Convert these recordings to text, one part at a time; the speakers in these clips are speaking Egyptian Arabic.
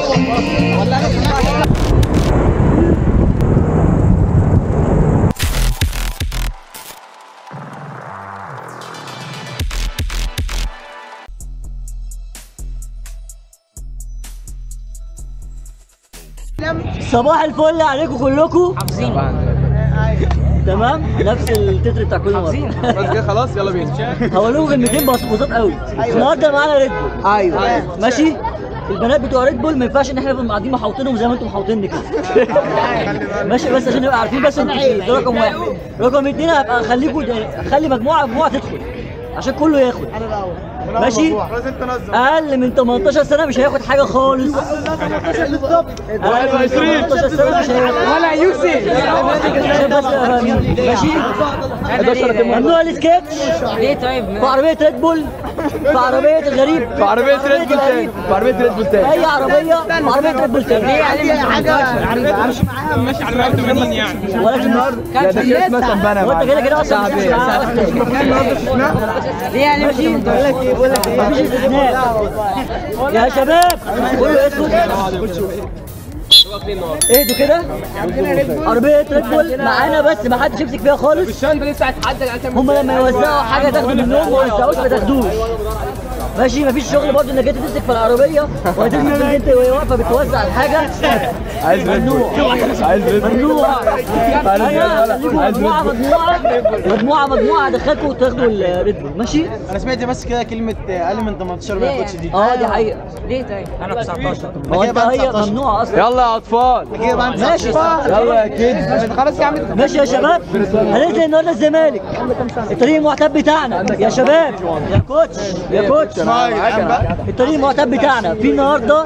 صباح الفل عليكم كلكم تمام نفس التتر بتاع كل مره بس كده خلاص يلا بينا هقول لكم كلمتين بسيطات قوي النهارده معانا ريد بول ايوه ماشي البنات بتوع ريد بول ما ينفعش ان احنا نبقى قاعدين محوطينهم زي ما انتم محوطيني كده ماشي بس عشان نبقى عارفين بس انتوا كتير ده رقم واحد رقم اتنين هبقى اخليكم اخلي مجموعه مجموعه تدخل عشان كله ياخد ماشي اقل من 18 سنه مش هياخد حاجه خالص اقل من 18 سنه مش هياخد ولا يوسف عشان بس أبقى فاهمين. ماشي ممنوع السكيتش ليه طيب؟ في عربيه ريد بول في عربيه الغريب في عربيه ريد بول تاني في عربيه ريد بول تاني اي عربيه في عربيه ريد بول تاني ليه عليه حاجة ماشي على 180 يعني ولكن لا ده كده اسمها سنبانه هو انت كده كده اصلا مش شعبيه معاه أصلاً. ليه عليه ماشي بقول لك ايه بقول لك ايه مفيش استثناء يا شباب كله اسود اهدوا كده عربية ريد بول معانا بس ما حدش يمسك فيها خالص الشنطه لسه هتعدل هم لما يوزعوا حاجة تاخدوا منهم ما يوزعوش ما تاخدوش ماشي مفيش شغل برضه انك انت تمسك في العربية وهترمي ان انت وهي واقفة بتوزع الحاجة عايز ريد بول عايز ريد بول ممنوع عايز انا ريد بول خليكم مجموعة مجموعة مجموعة مجموعة ادخلكم وتاخدوا الريد بول ماشي؟ انا سمعت بس كده كلمه اقل من 18 ما ياخدش دي اه دي حقيقة ليه طيب؟ انا 19 هو انت هي ممنوعة اصلا يلا يا اطفال كده بقى انت ماشي يلا يا كيدز خلاص يا عم ماشي يا شباب هننزل النهارده الزمالك الطريق المعتاد بتاعنا يا شباب يا كوتش يا كوتش الطريق المعتاد بتاعنا في النهارده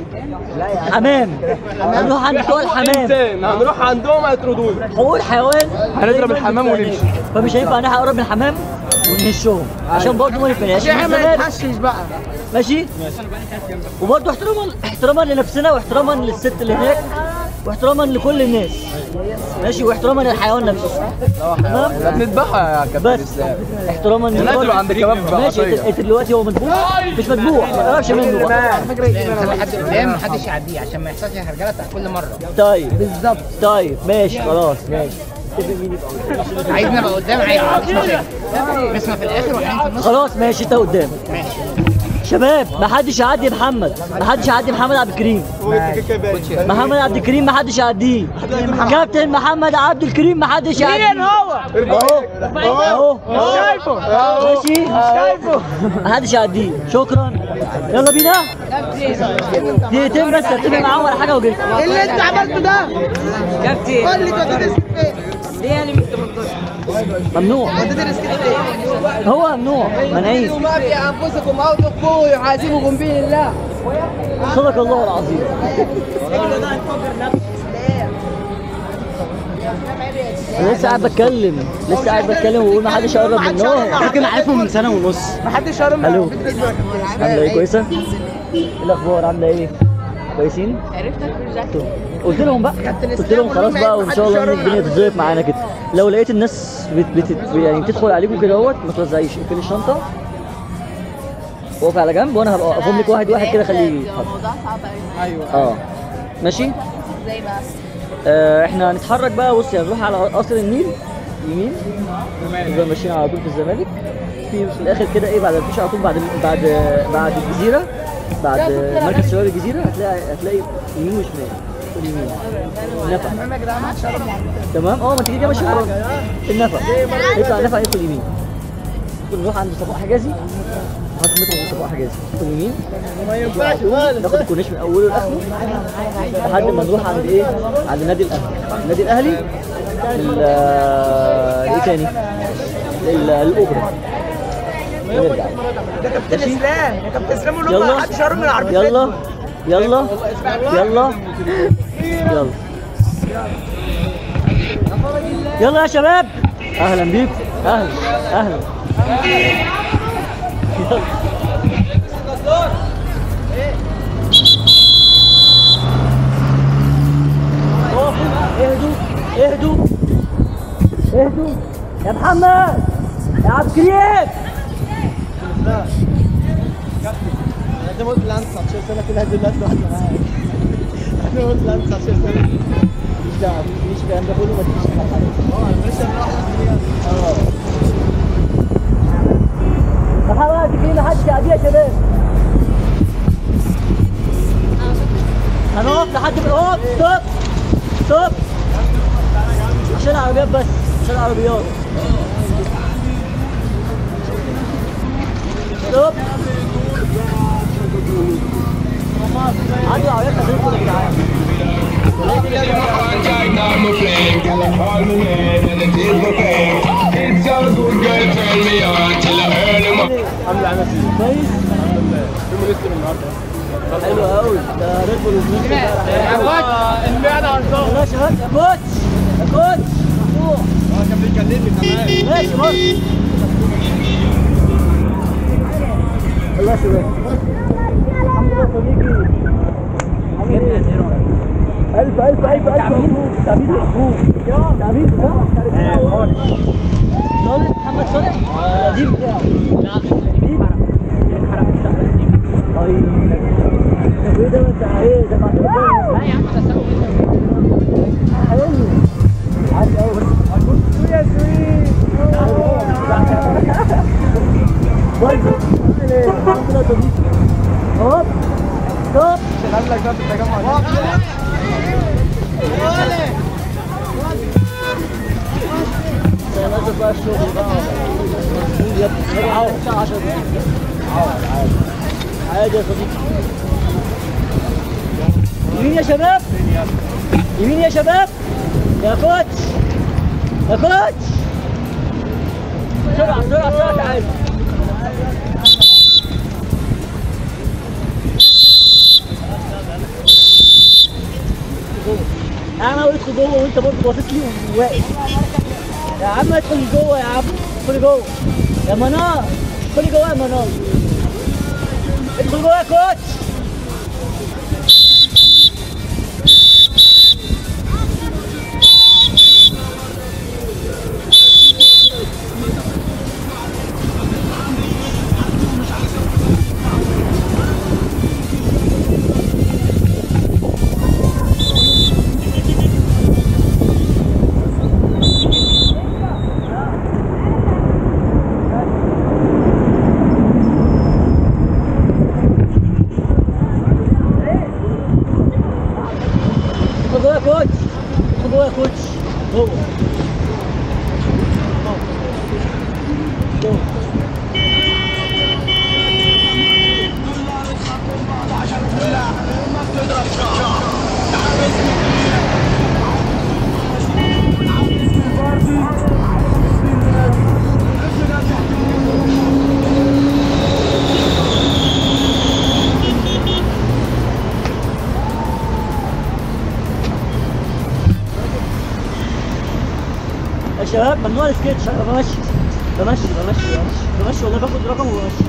حمام هنروح عند بتوع الحمام هنروح عندهم هيطردونا حقوق الحيوان هنضرب الحمام ونمشي فمش هينفع ان احنا نقرب من الحمام ونهشهم عشان برضه ما نفناش هنتحشش بقى ماشي وبرضه احتراما احتراما لنفسنا واحتراما للست اللي هناك واحتراما لكل الناس ماشي واحتراما للحيوان نفسه تمام لا بنذبحها يا كابتن بس اسلام احتراما لا، لكل- تبقى عند كباب بقى ماشي عطية. انت- انت دلوقتي هو مذبوح مش مذبوح ما تقربش منه بقى خلي حد قدام محدش يعديه عشان ما يحصلش الهرجله بتاع كل مره طيب بالظبط طيب ماشي خلاص ماشي اتفق مين يبقى قدام. عايزني ابقى قدام عادي مفيش مشاكل نسمع في الاخر واحنا في النص خلاص ماشي انت قدام شباب ما حدش يعدي محمد ما حدش يعدي محمد عبد الكريم محمد عبد الكريم ما حدش يعديه كابتن محمد عبد الكريم ما حدش يعديه مين هو اهو اهو شايفه ماشي شايفه ما حدش يعديه شكرا يلا بينا دقيقتين بس اتفق معاهم ولا حاجه وجيت اللي انت عملته ده كابتن قول لي تدرس فين ليه يعني من 18 ممنوع تدرس كده فين هو ممنوع منعين ما في انفسكم او تخفوه يحاسبكم به الله صدق الله العظيم أنا لسه قاعد بتكلم لسه قاعد بتكلم وبقول ما حدش يقرب منهم ممكن عارفهم من سنه ونص ما حدش قرب الو عامله ايه كويسه؟ ايه الاخبار عامله ايه؟ كويسين؟ عرفتك قلت لهم بقى قلت لهم خلاص بقى وان شاء الله ان الدنيا تتظبط معانا كده لو لقيت الناس بت بت يعني بتدخل عليكم كده اهوت ما توزعيش اقفلي الشنطه وقفي على جنب وانا هبقى اقفهم لك واحد واحد كده خليه يتحرك ايوه اه ماشي زي ما آه احنا هنتحرك بقى بصي هنروح على قصر النيل يمين نفضل ماشيين على طول في الزمالك في في الاخر كده ايه بعد مفيش على طول بعد بعد بعد الجزيره بعد مركز شباب الجزيره هتلاقي هتلاقي يمين وشمال كل يمين نفق تمام اه ما انت كده ماشي ورا النفق يطلع النفق يدخل يمين نروح عند صفاء حجازي هات مترو من صفاء حجازي ندخل يمين ناخد الكورنيش من اوله لاخره لحد ما نروح عند ايه؟ عند النادي الاهلي النادي الاهلي ال ايه تاني؟ ال- الاوبرا ونرجع ماشي؟ يلا يلا يلا يلا يلا يلا يا شباب اهلا بيكم اهلا اهلا يلا اقفوا اهدوا اهدوا اهدوا يا محمد يا عبد الكريم انت قلت اللي عنده 19 سنه كده دلوقتي واحد معاك مش دعوه مفيش الكلام ده كله ما تجيش على حاجه اه بحاول تجيب لحد شعبيه يا شباب هنقف لحد ما اقف ستوب ستوب عشان العربيات بس عشان العربيات ستوب عندي العربيات هتدخل يا جدعان I'm a flame, girl, I call my name and it is my fame. It's all good, girl, turn me on till I earn them up. عامل عمل كويس في مليستر النهارده حلو قوي ده ريد بول وزنيك المعده هتضغط يا شباب يا كوتش يا كوتش مفتوح هو كان بيكلمني كمان ماشي برضه الله يا شباب الحمد لله صديقي عامل ايه؟ ألف ألف ألف ألف مبروك تعبيد مبروك تعبيد صح؟ صالح محمد صالح القديم بتاعه لا الجديد طيب طب ايه ده انت ايه ده بعد لا يا عم ده حلو عادي قوي بس يا سويت برضه الحمد لله صديقي هوب ستوب قال لك ده في التجمع ده نازل بقى الشغل بقى يا ابني عاوز الساعة 10 دقايق عادي عادي يا صديقي يمين يا شباب يمين يا شباب يا كوتش يا كوتش بسرعة بسرعة بسرعة تعال يا عم ادخل جوه وانت برضه باصص لي وواقف يا عم ادخل جوه يا عم ادخل جوه يا منار ادخلي جوه يا منار ادخل جوه يا كوتش ادخل جوه يا كوتش ادخل جوه يا كوتش جوه جوه يا شباب ممنوع السكتش انا بمشي بمشي بمشي بمشي بمشي والله باخد رقم وبمشي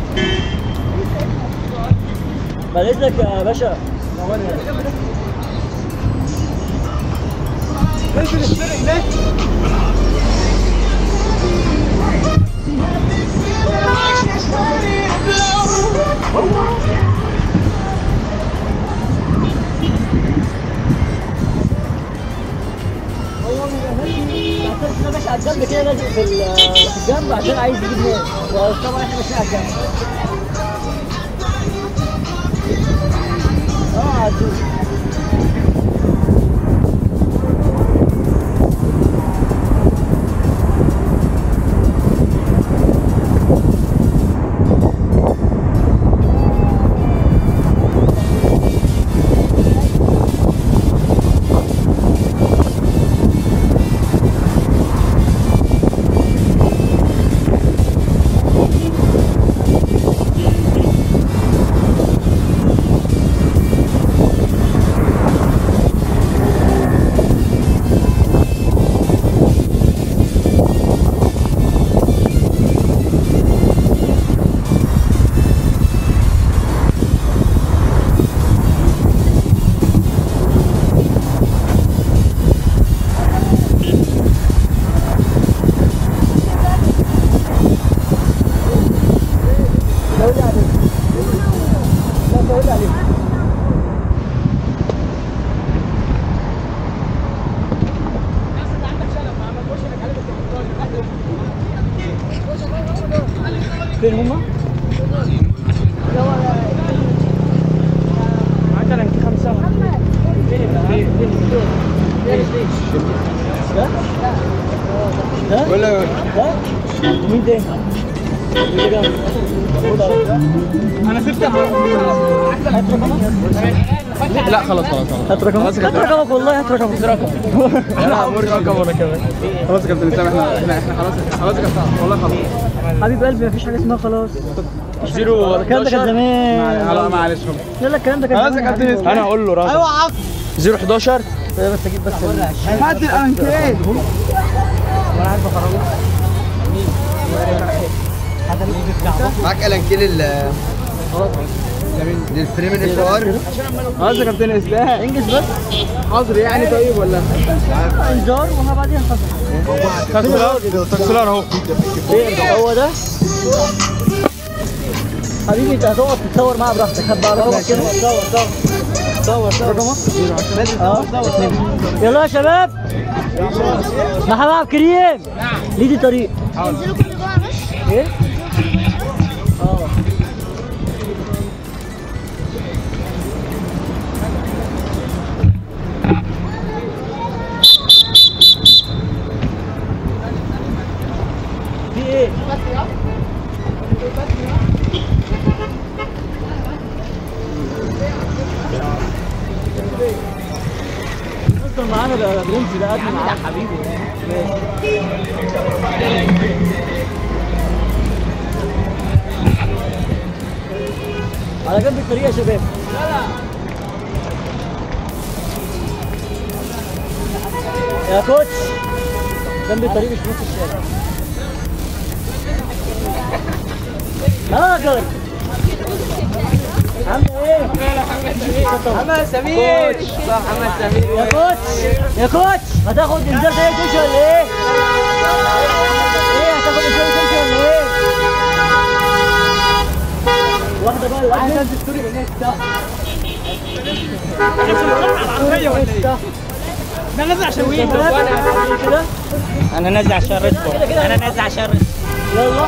بعد اذنك يا باشا نزل اشترك ليه؟ هو بيبقى ماشي بعتبر كده ماشي على الجنب كده لازق في ال- في الجنب عشان عايز يجيب ناس وطبعا احنا ماشيين على الجنب اه عدوه ده؟ ده؟ ولا ده؟ مين ده؟ مين ده؟ انا سبت هات رقمك لا خلاص خلاص خلاص هات رقمك هات رقمك والله هات رقمك انا هقول رقم ولا كمان خلاص يا كابتن اسلام احنا احنا احنا خلاص خلاص يا كابتن والله خلاص حبيب قلبي مفيش حاجه اسمها خلاص زيرو الكلام ده كان زمان معلش معلش لا الكلام ده كان خلاص يا زمان كابتن اسلام انا هقول له رقم ايوه عقل زيرو 11 طيب بس اجيب بس ال- هات الانكيت معاك الانكيل ال للفريم الحوار خلاص يا كابتن اسلام انجز بس حاضر يعني طيب ولا انذار وها بعدين حصل تاكسلار تاكسلار اهو فين هو ده حبيبي انت هتقعد تتصور معاه براحتك هات بقى رقمك كده صور صور صور صور رقمك اه يلا يا شباب محمد عبد الكريم ليه دي طريق انزلوا كل جوه بس ايه اه في ايه؟ اصلا معانا ده برنس ده قد معانا حبيبي ماشي على جنب الطريق يا شباب يا كوتش جنب الطريق مش في نص الشارع هاجر عامل ايه؟ محمد سمير صح محمد سمير يا كوتش يا كوتش هتاخد انذار زي تمشي ولا ايه؟ ايه هتاخد انذار تمشي ولا ايه؟ واحدة بقى الأجمل الدستوري هناك ده ده نازل عشان وين كده انا نازل عشان رزقه كده كده انا نازل عشان رزقه يلا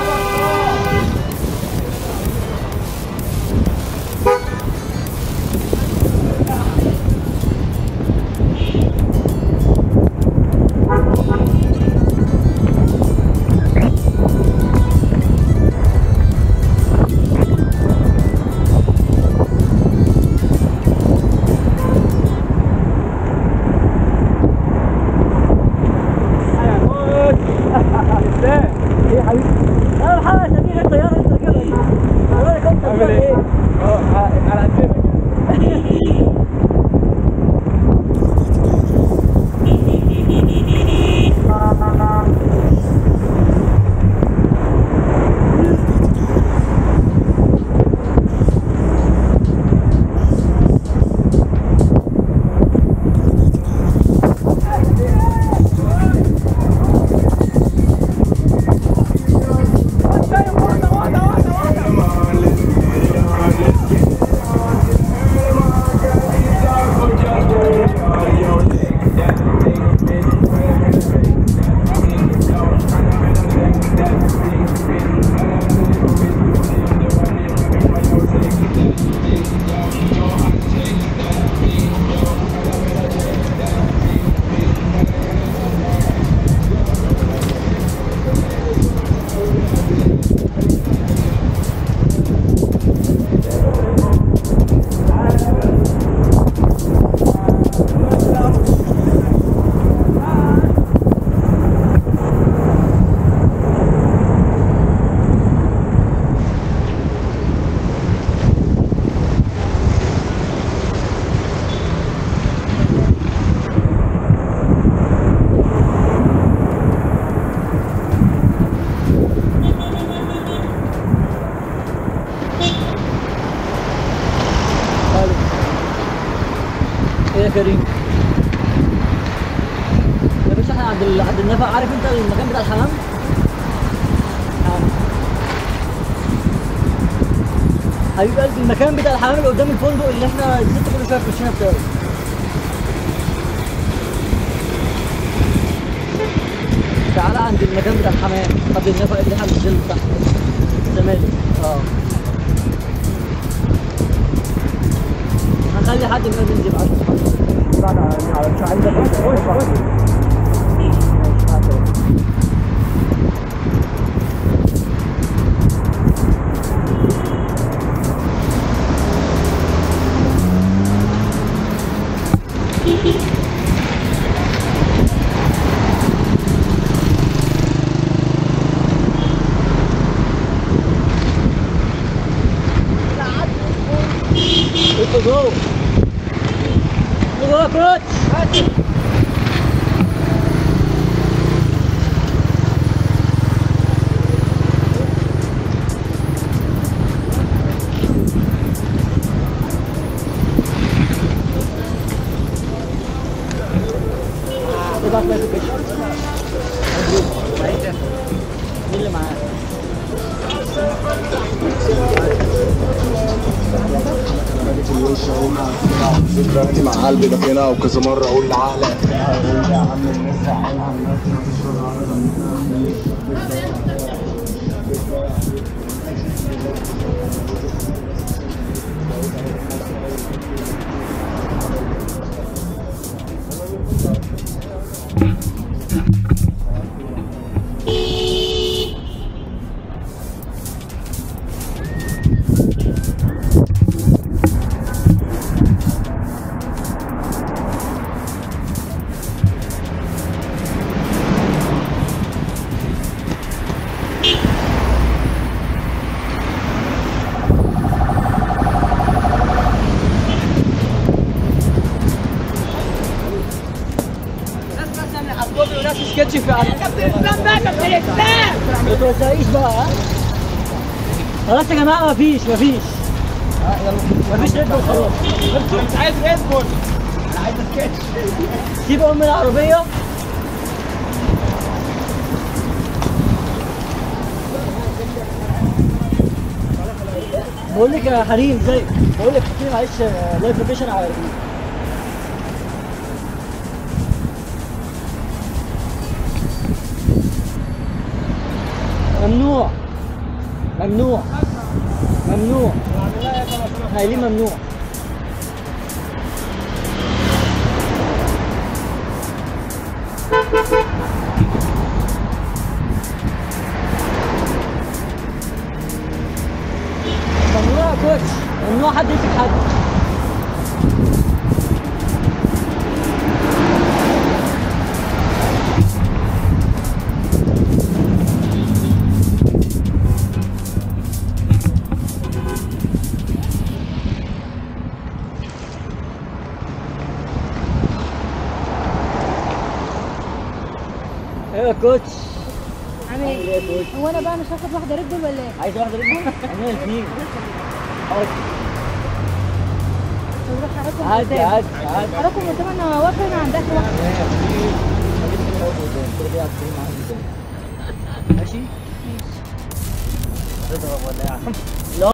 ايه يا حبيبي انا محمد سمير الطياره انت كده ايه كنت عامل ايه؟ اه على قدنا كده حلو ايه يا كريم يا باشا احنا عند ال- عند النفق عارف انت المكان بتاع الحمام؟ آه. حبيب قلبي المكان بتاع الحمام اللي قدام الفندق اللي احنا الست كل شويه بتمشينا بتاعه تعالى عند المكان بتاع الحمام قبل النفق اللي احنا بننزل تحت الزمالك اه هنخلي حد من ينزل عشان بعد على مش عايزك خش خش ماشي مع السلامة. ادخل جوه ادخل جوه يا كوتش ابعت لك البيشن مين اللي معاك؟ ذكرياتي مع قلبي دفينا وكذا مرة أقول لعقلك يا عم الناس عنها الناس ما توزعيش بقى ها؟ خلاص يا جماعه مفيش مفيش مفيش ريد بول خلاص مش عايز ريد بول سيب ام العربيه بقول لك يا حريم ازيك بقول لك احكي لي معلش لايف لوكيشن على اليوتيوب ممنوع ممنوع ممنوع قايلين ممنوع ممنوع يا كوتش ممنوع حد يمسك حد ايه يا كوتش عامل عامل ايه ايه؟ يا كوتش هو انا بقى مش هاخد واحده ريد بول ولا ايه؟ عايز واحده رجل اعملها الاثنين نروح حركم عادي قدام عادي عادي حركم قدام انا واقفه هنا عند اخر واحده ماشي؟ ماشي اضرب ولا ايه يا عم؟